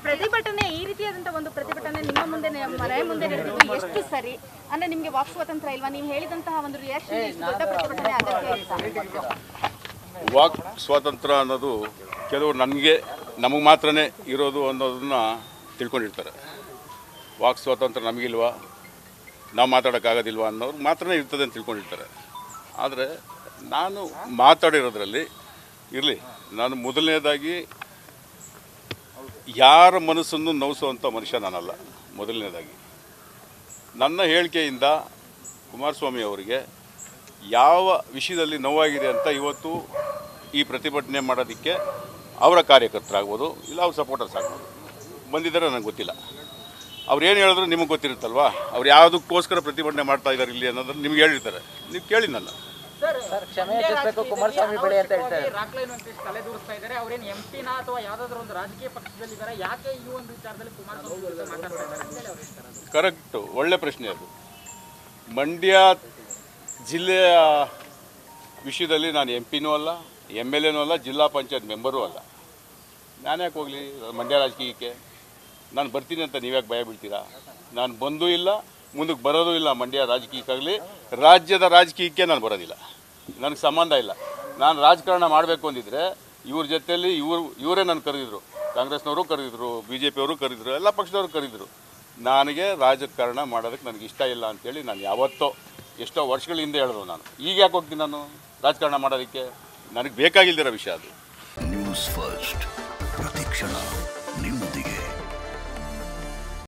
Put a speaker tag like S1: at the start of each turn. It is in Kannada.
S1: ಪ್ರತಿಭಟನೆ ಈ ರೀತಿಯಾದಂತಹ ಒಂದು ಪ್ರತಿಭಟನೆ ನಿಮ್ಮ ಮುಂದೆ ಮನೆ ಮುಂದೆ ನಡೆದಿದ್ದು ಎಷ್ಟು ಸರಿ ಅಂದ್ರೆ ನಿಮ್ಗೆ ವಾಕ್ ಸ್ವಾತಂತ್ರ್ಯ ಇಲ್ವಾ ನೀವು ಹೇಳಿದಂತಹ ಒಂದು ರಿಯಾಕ್ಷನ್ ಎಷ್ಟು ದೊಡ್ಡ ಪ್ರತಿಭಟನೆ ಅಗತ್ಯ ಇತ್ತಾ?
S2: ವಾಕ್ ಸ್ವಾತಂತ್ರ್ಯ ಅನ್ನೋದು ಕೆಲವರು ನನಗೆ ನಮಗೆ ಮಾತ್ರನೇ ಇರೋದು ಅನ್ನೋದನ್ನ ತಿಳ್ಕೊಂಡಿರ್ತಾರೆ ವಾಕ್ ಸ್ವಾತಂತ್ರ್ಯ ನಮಗಿಲ್ವಾ ನಾವು ಮಾತಾಡೋಕ್ಕಾಗೋದಿಲ್ವಾ ಅನ್ನೋರು ಮಾತ್ರನೇ ಇರ್ತದೆ ಅಂತ ತಿಳ್ಕೊಂಡಿರ್ತಾರೆ ಆದರೆ ನಾನು ಮಾತಾಡಿರೋದ್ರಲ್ಲಿ ಇರಲಿ ನಾನು ಮೊದಲನೇದಾಗಿ ಯಾರ ಮನಸ್ಸನ್ನು ನೋವಿಸುವಂಥ ಮನುಷ್ಯ ನಾನಲ್ಲ ಮೊದಲನೇದಾಗಿ ನನ್ನ ಹೇಳಿಕೆಯಿಂದ ಕುಮಾರಸ್ವಾಮಿ ಅವರಿಗೆ ಯಾವ ವಿಷಯದಲ್ಲಿ ನೋವಾಗಿದೆ ಅಂತ ಇವತ್ತು ಈ ಪ್ರತಿಭಟನೆ ಮಾಡೋದಕ್ಕೆ ಅವರ ಕಾರ್ಯಕರ್ತರಾಗ್ಬೋದು ಇಲ್ಲ ಅವ್ರ ಸಪೋರ್ಟರ್ಸ್ ಆಗ್ಬೋದು ಬಂದಿದ್ದಾರೆ ನನಗೆ ಗೊತ್ತಿಲ್ಲ ಅವ್ರು ಏನು ಹೇಳಿದ್ರು ನಿಮಗೆ ಗೊತ್ತಿರುತ್ತಲ್ವಾ ಅವ್ರು ಯಾವುದಕ್ಕೋಸ್ಕರ ಪ್ರತಿಭಟನೆ ಮಾಡ್ತಾ ಇದ್ದಾರೆ ಇಲ್ಲಿ ಅನ್ನೋದನ್ನು ನಿಮ್ಗೆ ಹೇಳಿರ್ತಾರೆ ನೀವು ಕೇಳಿ ನನ್ನ
S3: ಸರ್ ಕ್ಷಮೆ ಯಾಚಿಸ್ಬೇಕು ಕುಮಾರಸ್ವಾಮಿ ಬಳಿ ಅಂತ ಹೇಳ್ತಾರೆ
S4: ರಾಕ್ಲೈನ್ ಅಂತ ತಲೆ ದೂರಿಸ್ತಾ ಇದ್ದಾರೆ ಅವ್ರೇನು ಎಂ ಪಿನ ಅಥವಾ ಯಾವ್ದಾದ್ರು ಒಂದು ರಾಜಕೀಯ ಪಕ್ಷದಲ್ಲಿ ಇದ್ದಾರೆ ಯಾಕೆ ಈ ಒಂದು ವಿಚಾರದಲ್ಲಿ ಕುಮಾರಸ್ವಾಮಿ ವಿರುದ್ಧ ಮಾತಾಡ್ತಾ ಇದ್ದಾರೆ ಅಂತೇಳಿ ಅವ್ರು ಹೇಳ್ತಾರೆ
S2: ಕರೆಕ್ಟು ಒಳ್ಳೆ ಪ್ರಶ್ನೆ ಅದು ಮಂಡ್ಯ ಜಿಲ್ಲೆಯ ವಿಷಯದಲ್ಲಿ ನಾನು ಎಂ ಪಿನೂ ಅಲ್ಲ ಎಮ್ ಎಲ್ ಎನೂ ಅಲ್ಲ ಜಿಲ್ಲಾ ಪಂಚಾಯತ್ ಮೆಂಬರೂ ಅಲ್ಲ ನಾನು ಯಾಕೆ ಹೋಗಲಿ ಮಂಡ್ಯ ರಾಜಕೀಯಕ್ಕೆ ನಾನು ಬರ್ತೀನಿ ಅಂತ ನೀವ್ಯಾಕೆ ಭಯ ಬೀಳ್ತೀರಾ ನಾನು ಬಂದೂ ಇಲ್ಲ ಮುಂದಕ್ಕೆ ಬರೋದೂ ಇಲ್ಲ ಮಂಡ್ಯ ರಾಜಕೀಯಕ್ಕಾಗಲಿ ರಾಜ್ಯದ ರಾಜಕೀಯಕ್ಕೆ ನಾನು ಬರೋದಿಲ್ಲ ನನಗೆ ಸಂಬಂಧ ಇಲ್ಲ ನಾನು ರಾಜಕಾರಣ ಮಾಡಬೇಕು ಅಂದಿದ್ರೆ ಇವ್ರ ಜೊತೆಯಲ್ಲಿ ಇವರು ಇವರೇ ನಾನು ಕರೆದಿದ್ರು ಕಾಂಗ್ರೆಸ್ನವರು ಕರೆದಿದ್ರು ಬಿ ಜೆ ಪಿಯವರು ಕರೆದಿದ್ರು ಎಲ್ಲ ಪಕ್ಷದವರು ಕರೆದಿದ್ರು ನನಗೆ ರಾಜಕಾರಣ ಮಾಡೋದಕ್ಕೆ ನನಗೆ ಇಷ್ಟ ಇಲ್ಲ ಅಂತೇಳಿ ನಾನು ಯಾವತ್ತೋ ಎಷ್ಟೋ ವರ್ಷಗಳ ಹಿಂದೆ ಹೇಳಿದ್ರು ನಾನು ಈಗ ಯಾಕೆ ಹೋಗ್ತೀನಿ ನಾನು ರಾಜಕಾರಣ ಮಾಡೋದಕ್ಕೆ ನನಗೆ ಬೇಕಾಗಿಲ್ದಿರೋ ವಿಷಯ ಅದು
S5: ನ್ಯೂಸ್ ಫಸ್ಟ್ ಪ್ರತಿಕ್ಷಣ